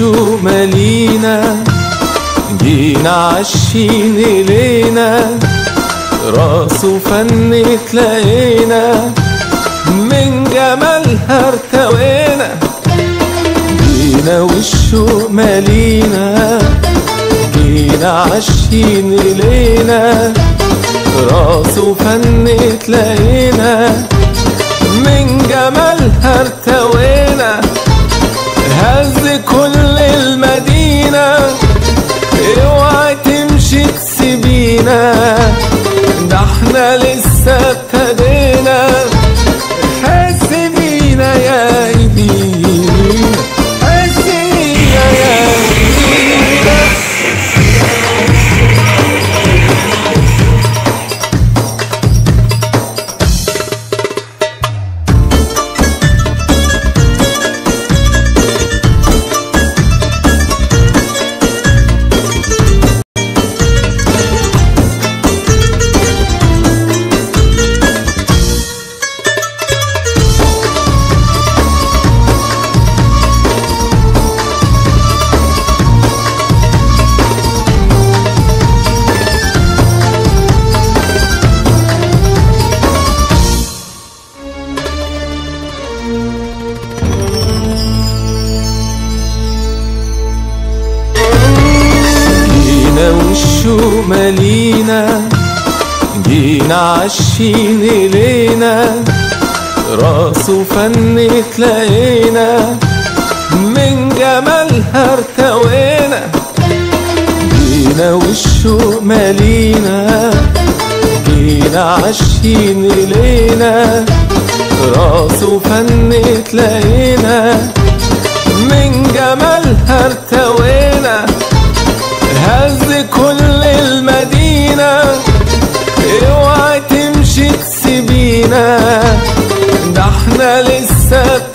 وشه مالينا جينا عالشين إلينا راسه فن تلاقينا من جمالها ارتوينا جينا وشه مالينا جينا عالشين إلينا راسه فن تلاقينا من جمالها ارتوينا هز كل المدينة اوعي تمشي تسيبينا ده احنا لسه ابتدينا حس بينا يا ايدينا حس بينا يا ايدينا جينا وشه مالينا جينا عالشين إلينا راسه فن تلاقينا من جمالها ارتوينا جينا وشه مالينا جينا عالشين إلينا راسه فن تلاقينا من جمالها ارتوينا هز كل المدينة اوعي تمشي تسيبينا ده احنا لسه